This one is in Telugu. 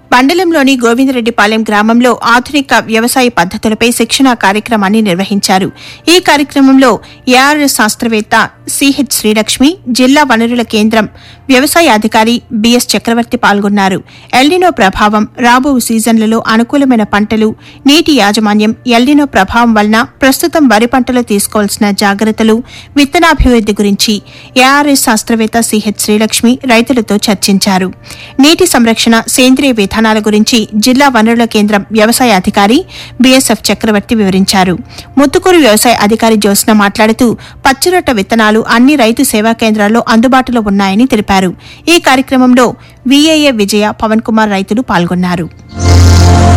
మండలంలోని గోవిందరెడ్డిపాలెం గ్రామంలో ఆధునిక వ్యవసాయ పద్ధతులపై శిక్షణా కార్యక్రమాన్ని నిర్వహించారు ఈ కార్యక్రమంలో ఏఆర్ఎస్ శాస్త్రవేత్త సిహెచ్ శ్రీలక్ష్మి జిల్లా వనరుల కేంద్రం వ్యవసాయ అధికారి బిఎస్ చక్రవర్తి పాల్గొన్నారు ఎల్నినో ప్రభావం రాబో సీజన్లలో అనుకూలమైన పంటలు నీటి యాజమాన్యం ఎల్నినో ప్రభావం వలన ప్రస్తుతం వరి పంటలో తీసుకోవాల్సిన జాగ్రత్తలు విత్తనాభివృద్ధి గురించి ఏఆర్ఎస్ శాస్త్రవేత్త సిహెచ్ శ్రీలక్ష్మి రైతులతో చర్చించారు నీటి సంరక్షణ సేంద్రియ విధానాల గురించి జిల్లా వనరుల కేంద్రం వ్యవసాయ అధికారి బీఎస్ఎఫ్ చక్రవర్తి వివరించారు ముత్తుకూరు వ్యవసాయ అధికారి జ్యోత్స్న మాట్లాడుతూ పచ్చిరొట్ట విత్తనాలు అన్ని రైతు సేవా కేంద్రాల్లో అందుబాటులో ఉన్నాయని తెలిపారు ఈ కార్యక్రమంలో వీఏఏ విజయ పవన్ కుమార్ రైతులు పాల్గొన్నారు